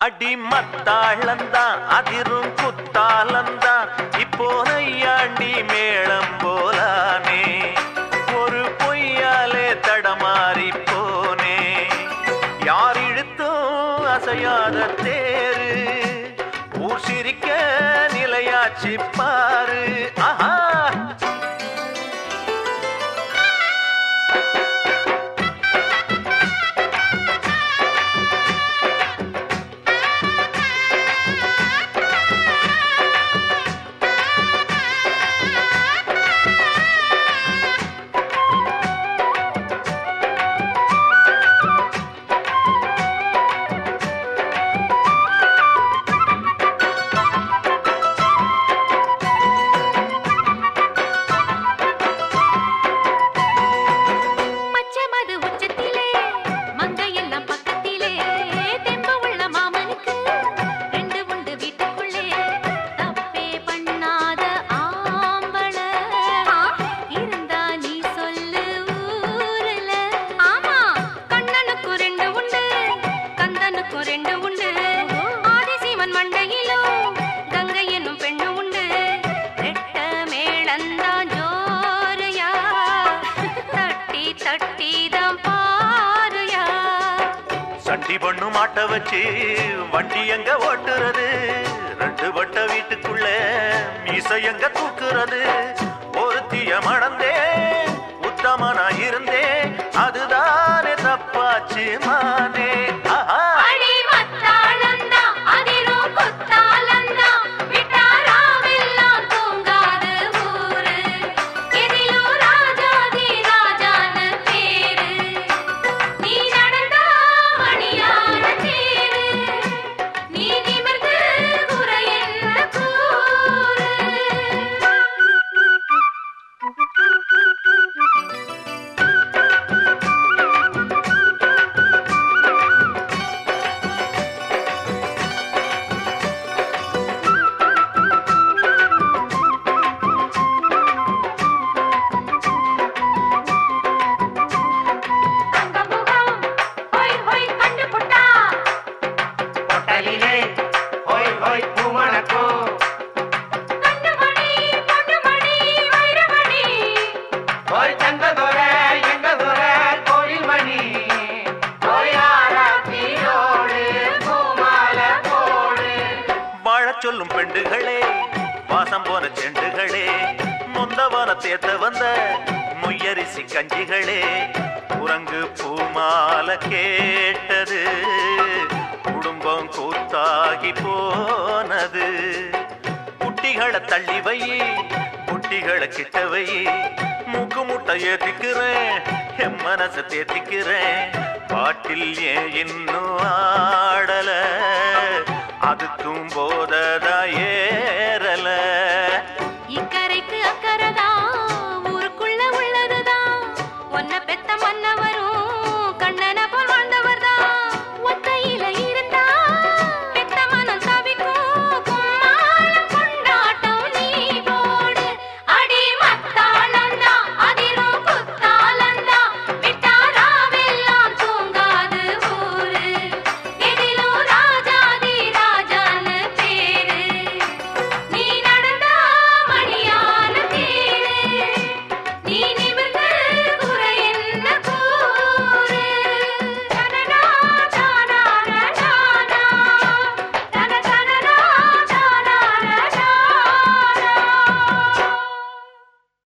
அடி மத்தாளந்தான் அதிரும் குத்தாலந்தான் இப்போ நையாண்டி மேளம் போலானே ஒரு பொய்யாலே தடமாறி போனே யார் இழுத்தும் அசையாத தேரு ஊர் சிரிக்க நிலையாச்சு பாரு ஆஹா மச்சமது உச்சத்திலே மங்கையெல்லாம் பக்கத்திலே தெம்பு உள்ள மாமனுக்கு ரெண்டு உண்டு வீட்டுக்குள்ளே தப்பே பண்ணாத ஆம்பள இருந்தா நீ சொல்லு ஊருல ஆமா கண்ணனுக்கு ரெண்டு உண்டு கந்தனுக்கு ரெண்டு உண்டு ஆதிசிவன் மண்டையிலும் கங்கை என்னும் பெண்ணு உண்டு ரெட்ட மேளந்தான் ஜோரையா தட்டி தட்டி தான் பாருயா சண்டி பண்ணு மாட்ட வச்சு வண்டி எங்க ஓட்டுறது ரெண்டு வட்ட வீட்டுக்குள்ள மீசை எங்க தூக்குறது ஒருத்திய மணந்தே உத்தமனா இருந்தே அதுதானே தப்பாச்சு மானே ஆஹா அடி மத்தாளந்தா அதிரும் குத்தாலந்தா விட்டாராவெல்லாம் தூங்காது ஊரு எதிலும் ராஜாதி ராஜான பேரு நீ நடந்தா மணியான தேரு நீ நிமிர்ந்து குறையென்ன கூறு தங்கமுகம் ஹொய் ஹொய் கண்டு புட்டா பொட்டலிலே ஹோய் ஹோய் பூமணக்கோ கண்ணுமணி பொண்ணுமணி வைரமணி ஹோய் தங்க துர எங்க துர கோயில் மணி ஹோய் ஆராத்தியோடு பூமால போடு வாழச் சொல்லும் பெண்டுகளே வாசம் போன செண்டுகளே முந்தவன தேத்த வந்த முய்யரிசி கஞ்சிகளே குரங்கு பூமால கேட்டது குடும்பம் கூத்தாகி போனது குட்டிகளை தள்ளி வை குட்டிகளை கிட்ட வை மூக்கு முட்டை ஏத்திக்கிறேன் என் மனசை தேத்திக்கிறேன் பாட்டில் ஏன் இன்னும் ஆடல அதுக்கும் போததா ஏ